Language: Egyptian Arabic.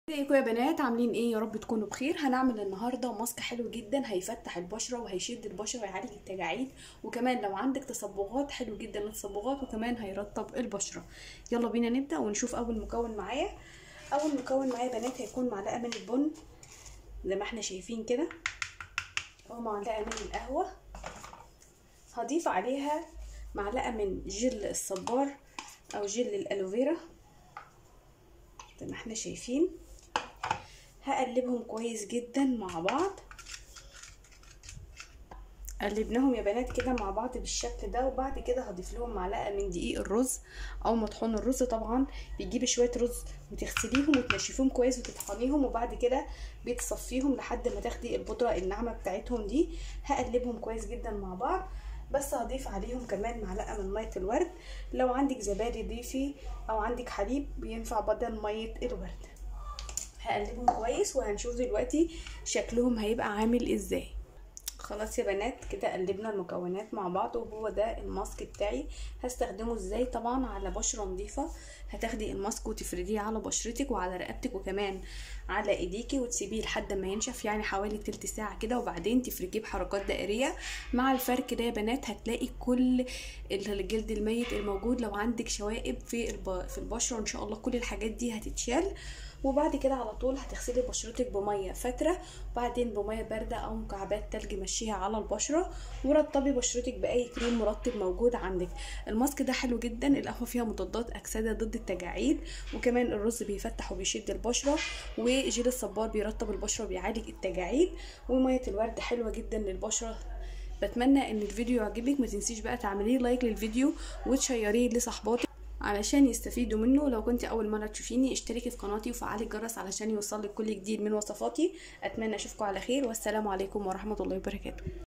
ازيكم يا بنات عاملين ايه يا رب تكونوا بخير هنعمل النهارده ماسك حلو جدا هيفتح البشره وهيشد البشره ويعالج التجاعيد وكمان لو عندك تصبغات حلو جدا التصبغات وكمان هيرطب البشره يلا بينا نبدا ونشوف اول مكون معايا اول مكون معايا يا بنات هيكون معلقه من البن زي ما احنا شايفين كده او معلقه من القهوه هضيف عليها معلقه من جل الصبار او جل الالوفيرا زي ما احنا شايفين هقلبهم كويس جدا مع بعض قلبناهم يا بنات كده مع بعض بالشكل ده وبعد كده هضيف لهم معلقه من دقيق الرز او مطحون الرز طبعا بتجيبي شويه رز وتغسليهم وتنشفيهم كويس وتطحنيهم وبعد كده بتصفيهم لحد ما تاخدي البودره الناعمه بتاعتهم دي هقلبهم كويس جدا مع بعض بس هضيف عليهم كمان معلقه من ميه الورد لو عندك زبادي ضيفي او عندك حليب بينفع بدل ميه الورد هقلبهم كويس وهنشوف دلوقتي شكلهم هيبقى عامل ازاي خلاص يا بنات كده قلبنا المكونات مع بعض وهو ده الماسك بتاعي هستخدمه ازاي طبعا على بشره نظيفه هتاخدي الماسك وتفرديه على بشرتك وعلى رقبتك وكمان على ايديكي وتسيبيه لحد ما ينشف يعني حوالي تلت ساعه كده وبعدين تفركيه بحركات دائريه مع الفرك ده يا بنات هتلاقي كل الجلد الميت الموجود لو عندك شوائب في في البشره ان شاء الله كل الحاجات دي هتتشال وبعد كده على طول هتغسلي بشرتك بميه فتره وبعدين بميه بارده او مكعبات تلج مشيها على البشره ورطبي بشرتك باي كريم مرطب موجود عندك الماسك ده حلو جدا القهوه فيها مضادات اكسده ضد التجاعيد وكمان الرز بيفتح وبيشد البشره وجيل الصبار بيرطب البشره وبيعالج التجاعيد وميه الورد حلوه جدا للبشره بتمنى ان الفيديو يعجبك ما تنسيش بقى تعمليه لايك للفيديو وتشيريه لصحباتك علشان يستفيدوا منه لو كنت اول مره تشوفيني اشتركي في قناتي وفعلي الجرس علشان يوصلك كل جديد من وصفاتي اتمنى اشوفكم على خير والسلام عليكم ورحمه الله وبركاته